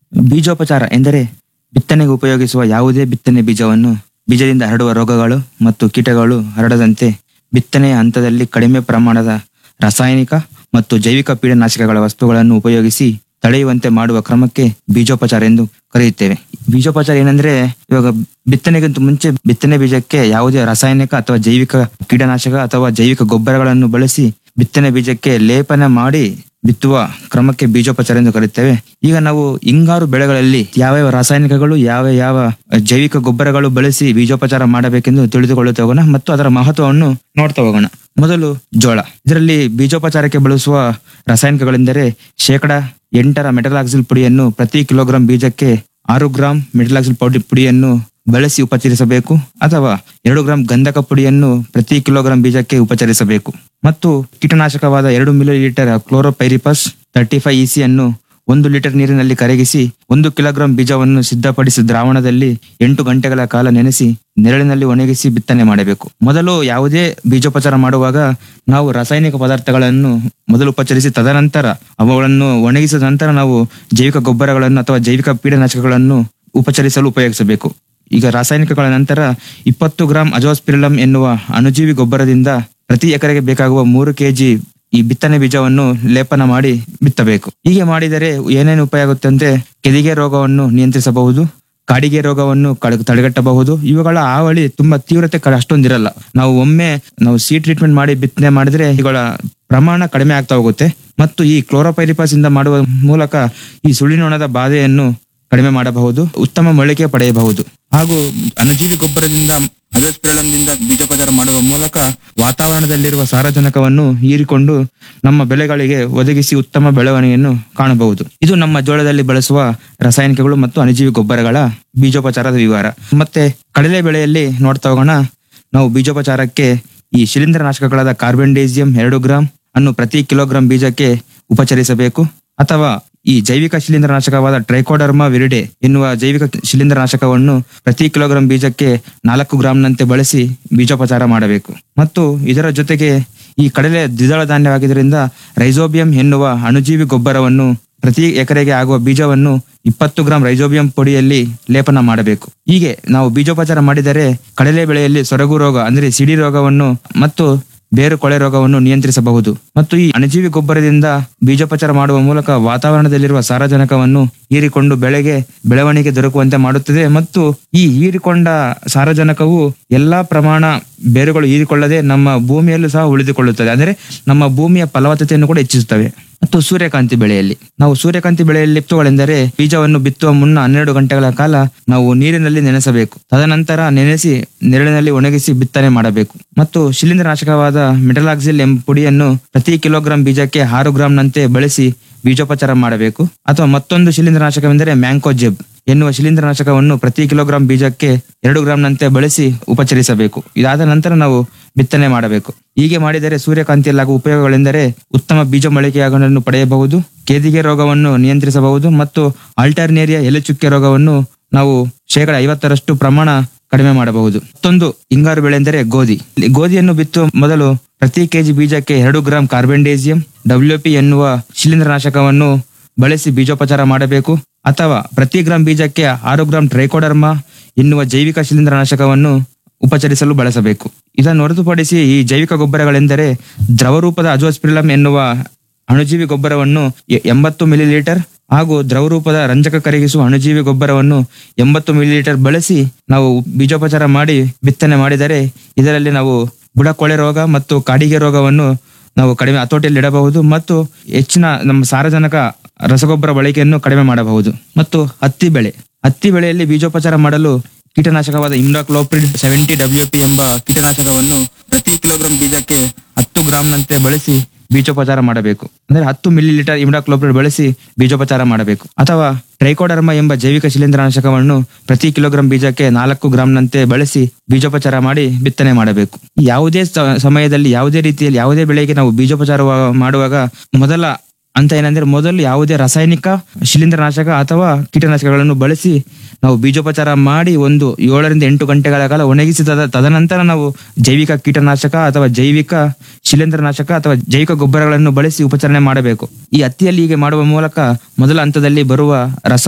ಬೀಜೋಪಚಾರ ಎಂದರೆ ಬಿತ್ತನೆಗೆ ಉಪಯೋಗಿಸುವ ಯಾವುದೇ ಬಿತ್ತನೆ ಬೀಜವನ್ನು ಬೀಜದಿಂದ ಹರಡುವ ರೋಗಗಳು ಮತ್ತು ಕೀಟಗಳು ಹರಡದಂತೆ ಬಿತ್ತನೆಯ ಹಂತದಲ್ಲಿ ಕಡಿಮೆ ಪ್ರಮಾಣದ ರಾಸಾಯನಿಕ ಮತ್ತು ಜೈವಿಕ ಪೀಡನಾಶಕಗಳ ವಸ್ತುಗಳನ್ನು ಉಪಯೋಗಿಸಿ ತಡೆಯುವಂತೆ ಮಾಡುವ ಕ್ರಮಕ್ಕೆ ಬೀಜೋಪಚಾರ ಎಂದು ಕರೆಯುತ್ತೇವೆ ಬೀಜೋಪಚಾರ ಏನಂದ್ರೆ ಇವಾಗ ಬಿತ್ತನೆಗಿಂತ ಮುಂಚೆ ಬಿತ್ತನೆ ಬೀಜಕ್ಕೆ ಯಾವುದೇ ರಾಸಾಯನಿಕ ಅಥವಾ ಜೈವಿಕ ಕೀಟನಾಶಕ ಅಥವಾ ಜೈವಿಕ ಗೊಬ್ಬರಗಳನ್ನು ಬಳಸಿ ಬಿತ್ತನೆ ಬೀಜಕ್ಕೆ ಲೇಪನ ಮಾಡಿ ಬಿತ್ತುವ ಕ್ರಮಕ್ಕೆ ಬೀಜೋಪಚಾರ ಎಂದು ಕರೆಯುತ್ತೇವೆ ಈಗ ನಾವು ಹಿಂಗಾರು ಬೆಳೆಗಳಲ್ಲಿ ಯಾವ ಯಾವ ರಾಸಾಯನಿಕಗಳು ಯಾವ ಯಾವ ಜೈವಿಕ ಗೊಬ್ಬರಗಳು ಬಳಸಿ ಬೀಜೋಪಚಾರ ಮಾಡಬೇಕೆಂದು ತಿಳಿದುಕೊಳ್ಳುತ್ತಾ ಹೋಗೋಣ ಮತ್ತು ಅದರ ಮಹತ್ವವನ್ನು ನೋಡ್ತಾ ಹೋಗೋಣ ಮೊದಲು ಜೋಳ ಇದರಲ್ಲಿ ಬೀಜೋಪಚಾರಕ್ಕೆ ಬಳಸುವ ರಾಸಾಯನಿಕಗಳೆಂದರೆ ಶೇಕಡ ಎಂಟರ ಮೆಟಲಾಕ್ಸಿಲ್ ಪುಡಿಯನ್ನು ಪ್ರತಿ ಕಿಲೋಗ್ರಾಂ ಬೀಜಕ್ಕೆ ಆರು ಗ್ರಾಂ ಮೆಟಲಾಕ್ಸಿಲ್ ಪೌಡಿ ಪುಡಿಯನ್ನು ಬಳಸಿ ಉಪಚರಿಸಬೇಕು ಅಥವಾ ಎರಡು ಗ್ರಾಂ ಗಂಧಕ ಪುಡಿಯನ್ನು ಪ್ರತಿ ಕಿಲೋಗ್ರಾಂ ಬೀಜಕ್ಕೆ ಉಪಚರಿಸಬೇಕು ಮತ್ತು ಕೀಟನಾಶಕವಾದ ಎರಡು millilitre chlorpyrifos thirty five EC ಅನ್ನು ಒಂದು ಲೀಟರ್ ನೀರಿನಲ್ಲಿ ಕರಗಿಸಿ ಒಂದು ಕಿಲೋಗ್ರಾಂ ಬೀಜವನ್ನು ಸಿದ್ಧಪಡಿಸಿ ದ್ರಾವಣದಲ್ಲಿ ಎಂಟು ಗಂಟೆಗಳ ಕಾಲ ನೆನೆಸಿ ನೆರಳಿನಲ್ಲಿ ಒಣಗಿಸಿ ಬಿತ್ತನೆ ಮಾಡಬೇಕು ಮೊದಲು ಯಾವುದೇ ಬೀಜೋಪಚಾರ ಮಾಡುವಾಗ ನಾವು ರಾಸಾಯನಿಕ ಪದಾರ್ಥಗಳನ್ನು ಮೊದಲು ಉಪಚರಿಸಿ ತದನಂತರ ಅವುಗಳನ್ನು ಒಣಗಿಸಿದ ನಂತರ ನಾವು ಜೈವಿಕ ಗೊಬ್ಬರಗಳನ್ನು ಅಥವಾ ಜೈವಿಕ ಪೀಡನಾಶಕಗಳನ್ನು ಉಪಚರಿಸಲು ಉಪಯೋಗಿಸಬೇಕು ಈಗ ರಾಸಾಯನಿಕಗಳ ನಂತರ ಇಪ್ಪತ್ತು ಗ್ರಾಂ ಅಜೋಸ್ಪಿರಿಲಂ ಎನ್ನುವ ಅಣುಜೀವಿ ಗೊಬ್ಬರದಿಂದ ಪ್ರತಿ ಎಕರೆಗೆ ಬೇಕಾಗುವ ಮೂರು ಕೆಜಿ ಈ ಬಿತ್ತನೆ ಬೀಜವನ್ನು ಲೇಪನ ಮಾಡಿ ಬಿತ್ತಬೇಕು ಹೀಗೆ ಮಾಡಿದರೆ ಏನೇನು ಉಪಯೋಗ ಆಗುತ್ತೆ ಅಂದ್ರೆ ಕೆದಿಗೆ ರೋಗವನ್ನು ನಿಯಂತ್ರಿಸಬಹುದು ಕಾಡಿಗೆ ರೋಗವನ್ನು ಕಡ- ತಡೆಗಟ್ಟಬಹುದು ಇವುಗಳ ಹಾವಳಿ ತುಂಬಾ ತೀವ್ರತೆ ಕ- ಅಷ್ಟೊಂದಿರಲ್ಲ ನಾವು ಒಮ್ಮೆ ನಾವು ಸಿ ಟ್ರೀಟ್ಮೆಂಟ್ ಮಾಡಿ ಬಿತ್ತನೆ ಮಾಡಿದ್ರೆ ಇವುಗಳ ಪ್ರಮಾಣ ಕಡಿಮೆ ಆಗ್ತಾ ಹೋಗುತ್ತೆ ಮತ್ತು ಈ ಕ್ಲೋರೋಪೈರಿಪಾಸ್ ಇಂದ ಮಾಡುವ ಮೂಲಕ ಈ ಸುಳಿನೊಣದ ಬಾಧೆಯನ್ನು ಕಡಿಮೆ ಮಾಡಬಹುದು ಉತ್ತಮ ಮೊಳಕೆ ಪಡೆಯಬಹುದು ಹಾಗೂ ಅಣುಜೀವಿ ಗೊಬ್ಬರದಿಂದ ಅಜೋಸ್ಪಿರಲಂದಿಂದ ಬೀಜೋಪಚಾರ ಮಾಡುವ ಮೂಲಕ ವಾತಾವರಣದಲ್ಲಿರುವ ಸಾರಜನಕವನ್ನು ಹೀರಿಕೊಂಡು ನಮ್ಮ ಬೆಳೆಗಳಿಗೆ ಒದಗಿಸಿ ಉತ್ತಮ ಬೆಳವಣಿಗೆಯನ್ನು ಕಾಣಬಹುದು ಇದು ನಮ್ಮ ಜೋಳದಲ್ಲಿ ಬಳಸುವ ರಾಸಾಯನಿಕಗಳು ಮತ್ತು ಅಣುಜೀವಿ ಗೊಬ್ಬರಗಳ ಬೀಜೋಪಚಾರದ ವಿವರ ಮತ್ತೆ ಕಡಲೆ ಬೆಳೆಯಲ್ಲಿ ನೋಡ್ತಾ ಹೋಗೋಣ ನಾವು ಬೀಜೋಪಚಾರಕ್ಕೆ ಈ ಶಿಲೀಂಧ್ರನಾಶಕಗಳಾದ ಕಾರ್ಬನ್ಡೇಸಿಯಂ ಎರಡು ಗ್ರಾಂ ಅನ್ನು ಪ್ರತಿ ಕಿಲೋಗ್ರಾಂ ಬೀಜಕ್ಕೆ ಉಪಚರಿಸಬೇಕು ಅಥವಾ ಈ ಜೈವಿಕ ಶಿಲೀಂಧ್ರನಾಶಕವಾದ ಟ್ರೈಕೋಡರ್ಮಾ ವಿರಿಡೆ ಎನ್ನುವ ಜೈವಿಕ ಶಿಲೀಂಧ್ರನಾಶಕವನ್ನು ಪ್ರತಿ ಕಿಲೋಗ್ರಾಂ ಬೀಜಕ್ಕೆ ನಾಲ್ಕು ಗ್ರಾಂನಂತೆ ಬಳಸಿ ಬೀಜೋಪಚಾರ ಮಾಡಬೇಕು ಮತ್ತು ಇದರ ಜೊತೆಗೆ ಈ ಕಡಲೆ ದ್ವಿದಳ ಧಾನ್ಯವಾಗಿದ್ದರಿಂದ ರೈಸೋಬಿಯಂ ಎನ್ನುವ ಅಣುಜೀವಿ ಗೊಬ್ಬರವನ್ನು ಪ್ರತಿ ಎಕರೆಗೆ ಆಗುವ ಬೀಜವನ್ನು ಇಪ್ಪತ್ತು ಗ್ರಾಂ ರೈಸೋಬಿಯಂ ಪುಡಿಯಲ್ಲಿ ಲೇಪನ ಮಾಡಬೇಕು ಹೀಗೆ ನಾವು ಬೀಜೋಪಚಾರ ಮಾಡಿದರೆ ಕಡಲೆ ಬೆಳೆಯಲ್ಲಿ ಸೊರಗು ರೋಗ ಅಂದ್ರೆ ಸಿಡಿ ರೋಗವನ್ನು ಮತ್ತು ಬೇರು ಕೊಳೆ ರೋಗವನ್ನು ನಿಯಂತ್ರಿಸಬಹುದು ಮತ್ತು ಈ ಅಣುಜೀವಿ ಗೊಬ್ಬರದಿಂದ ಬೀಜೋಪಚಾರ ಮಾಡುವ ಮೂಲಕ ವಾತಾವರಣದಲ್ಲಿರುವ ಸಾರಜನಕವನ್ನು ಹೀರಿಕೊಂಡು ಬೆಳೆಗೆ ಬೆಳವಣಿಗೆ ದೊರಕುವಂತೆ ಮಾಡುತ್ತದೆ ಮತ್ತು ಈ ಹೀರಿಕೊಂಡ ಸಾರಜನಕವು ಎಲ್ಲಾ ಪ್ರಮಾಣ ಬೇರುಗಳು ಹೀರಿಕೊಳ್ಳದೆ ನಮ್ಮ ಭೂಮಿಯಲ್ಲೂ ಸಹ ಉಳಿದುಕೊಳ್ಳುತ್ತದೆ ಅಂದರೆ ನಮ್ಮ ಭೂಮಿಯ ಫಲವತ್ತತೆಯನ್ನು ಕೂಡ ಹೆಚ್ಚಿಸುತ್ತವೆ ಮತ್ತು ಸೂರ್ಯಕಾಂತಿ ಬೆಳೆಯಲ್ಲಿ ನಾವು ಸೂರ್ಯಕಾಂತಿ ಬೆಳೆಯಲ್ಲಿ ಬಿತ್ತುಗಳೆಂದರೆ ಬೀಜವನ್ನು ಬಿತ್ತುವ ಮುನ್ನ ಹನ್ನೆರಡು ಗಂಟೆಗಳ ಕಾಲ ನಾವು ನೀರಿನಲ್ಲಿ ನೆನೆಸಬೇಕು ತದನಂತರ ನೆನೆಸಿ ನೆರಳಿನಲ್ಲಿ ಒಣಗಿಸಿ ಬಿತ್ತನೆ ಮಾಡಬೇಕು ಮತ್ತು ಶಿಲೀಂಧ್ರನಾಶಕವಾದ ಮೆಟಲಾಕ್ಸಿಲ್ ಎಂಬ ಪುಡಿಯನ್ನು ಪ್ರತಿ ಕಿಲೋಗ್ರಾಂ ಬೀಜಕ್ಕೆ ಆರು ಗ್ರಾಂನಂತೆ ಬಳಸಿ ಬೀಜೋಪಚಾರ ಮಾಡಬೇಕು ಅಥವಾ ಮತ್ತೊಂದು ಶಿಲೀಂಧ್ರನಾಶಕವೆಂದರೆ ಮ್ಯಾಂಕೋಜೆಬ್ ಎನ್ನುವ ಶಿಲೀಂಧ್ರನಾಶಕವನ್ನು ಪ್ರತಿ ಕಿಲೋಗ್ರಾಂ ಬೀಜಕ್ಕೆ ಎರಡು ಗ್ರಾಂನಂತೆ ಬಳಸಿ ಉಪಚರಿಸಬೇಕು ಇದಾದ ನಂತರ ನಾವು ಬಿತ್ತನೆ ಮಾಡಬೇಕು ಹೀಗೆ ಮಾಡಿದರೆ ಸೂರ್ಯಕಾಂತಿಯಲ್ಲಾಗುವ ಉಪಯೋಗಗಳೆಂದರೆ ಉತ್ತಮ ಬೀಜ ಮೊಳಕೆಯಾಗಲು ಪಡೆಯಬಹುದು ಕೇದಿಗೆ ರೋಗವನ್ನು ನಿಯಂತ್ರಿಸಬಹುದು ಮತ್ತು ಆಲ್ಟರ್ನೇರಿಯಾ ಎಲೆಚುಕ್ಕೆ ರೋಗವನ್ನು ನಾವು ಶೇಕಡ ಐವತ್ತರಷ್ಟು ಪ್ರಮಾಣ ಕಡಿಮೆ ಮಾಡಬಹುದು ಮತ್ತೊಂದು ಹಿಂಗಾರು ಬೆಳೆ ಎಂದರೆ ಗೋಧಿ ಇಲ್ಲಿ ಗೋಧಿಯನ್ನು ಬಿತ್ತುವ ಮೊದಲು ಪ್ರತಿ ಕೆಜಿ ಬೀಜಕ್ಕೆ ಎರಡು ಗ್ರಾಂ ಕಾರ್ಬೆಂಡೇಸಿಯಂ ಡಬ್ಲ್ಯೂಪಿ ಎನ್ನುವ ಶಿಲೀಂಧ್ರನಾಶಕವನ್ನು ಬಳಸಿ ಬೀಜೋಪಚಾರ ಮಾಡಬೇಕು ಅಥವಾ ಪ್ರತಿ ಗ್ರಾಂ ಬೀಜಕ್ಕೆ ಆರು ಗ್ರಾಂ ಟ್ರೈಕೋಡರ್ಮಾ ಎನ್ನುವ ಜೈವಿಕ ಶಿಲೀಂಧ್ರನಾಶಕವನ್ನು ಉಪಚರಿಸಲು ಬಳಸಬೇಕು ಇದನ್ನು ಹೊರತುಪಡಿಸಿ ಈ ಜೈವಿಕ ಗೊಬ್ಬರಗಳೆಂದರೆ ದ್ರವ ರೂಪದ ಅಜೋಸ್ಪಿರಿಲಂ ಎನ್ನುವ ಅಣುಜೀವಿ ಗೊಬ್ಬರವನ್ನು ಎ- ಎಂಬತ್ತು ಮಿಲಿ ಲೀಟರ್ ಹಾಗೂ ದ್ರವ ರೂಪದ ರಂಜಕ ಕರಗಿಸುವ ಅಣುಜೀವಿ ಗೊಬ್ಬರವನ್ನು ಎಂಬತ್ತು ಮಿಲಿ ಲೀಟರ್ ಬಳಸಿ ನಾವು ಬೀಜೋಪಚಾರ ಮಾಡಿ ಬಿತ್ತನೆ ಮಾಡಿದರೆ ಇದರಲ್ಲಿ ನಾವು ಬುಡಕೊಳೆ ರೋಗ ಮತ್ತು ಕಾಡಿಗೆ ರೋಗವನ್ನು ನಾವು ಕಡಿಮೆ ಹತೋಟಿಯಲ್ಲಿ ಇಡಬಹುದು ಮತ್ತು ಹೆಚ್ಚಿನ ನಮ್ಮ ಸಾರಜನಕ ರಸಗೊಬ್ಬರ ಬಳಕೆಯನ್ನು ಕಡಿಮೆ ಮಾಡಬಹುದು ಮತ್ತು ಹತ್ತಿ ಬೆಳೆ ಹತ್ತಿ ಬೆಳೆಯಲ್ಲಿ ಬೀಜೋಪಚಾರ ಮಾಡಲು ಕೀಟನಾಶಕವಾದ ಇಮ್ಡಾಕ್ಲೋಪ್ರಿಡ್ ಸೆವೆಂಟಿ ಡಬ್ಲ್ಯೂ ಪಿ ಎಂಬ ಕೀಟನಾಶಕವನ್ನು ಪ್ರತಿ ಕಿಲೋಗ್ರಾಂ ಬೀಜಕ್ಕೆ ಹತ್ತು ಗ್ರಾಂನಂತೆ ಬಳಸಿ ಬೀಜೋಪಚಾರ ಮಾಡಬೇಕು ಅಂದ್ರೆ ಹತ್ತು ಮಿಲಿ ಲೀಟರ್ ಇಮ್ಡಾಕ್ಲೋಪ್ರಿಡ್ ಬಳಸಿ ಬೀಜೋಪಚಾರ ಮಾಡಬೇಕು ಅಥವಾ ಟ್ರೈಕೋಡರ್ಮಾ ಎಂಬ ಜೈವಿಕ ಶಿಲೀಂಧ್ರನಾಶಕವನ್ನು ಪ್ರತಿ ಕಿಲೋಗ್ರಾಂ ಬೀಜಕ್ಕೆ ನಾಲ್ಕು ಗ್ರಾಂನಂತೆ ಬಳಸಿ ಬೀಜೋಪಚಾರ ಮಾಡಿ ಬಿತ್ತನೆ ಮಾಡಬೇಕು ಯಾವುದೇ ಸ- ಸಮಯದಲ್ಲಿ ಯಾವುದೇ ರೀತಿಯಲ್ಲಿ ಯಾವುದೇ ಬೆಳೆಗೆ ನಾವು ಬೀಜೋಪಚಾರ ಮಾಡುವಾಗ ಮೊದಲ ಅಂತ ಏನಂದ್ರೆ ಮೊದಲು ಯಾವುದೇ ರಾಸಾಯನಿಕ ಶಿಲೀಂಧ್ರನಾಶಕ ಅಥವಾ ಕೀಟನಾಶಕಗಳನ್ನು ಬಳಸಿ ನಾವು ಬೀಜೋಪಚಾರ ಮಾಡಿ ಒಂದು ಏಳರಿಂದ ಎಂಟು ಗಂಟೆಗಳ ಕಾಲ ಒಣಗಿಸಿದ ತದನಂತರ ನಾವು ಜೈವಿಕ ಕೀಟನಾಶಕ ಅಥವಾ ಜೈವಿಕ ಶಿಲೀಂಧ್ರನಾಶಕ ಅಥವಾ ಜೈವಿಕ ಗೊಬ್ಬರಗಳನ್ನು ಬಳಸಿ ಉಪಚರಣೆ ಮಾಡಬೇಕು ಈ ಹತ್ತಿಯಲ್ಲಿ ಹೀಗೆ ಮಾಡುವ ಮೂಲಕ ಮೊದಲ ಹಂತದಲ್ಲಿ ಬರುವ ರಸ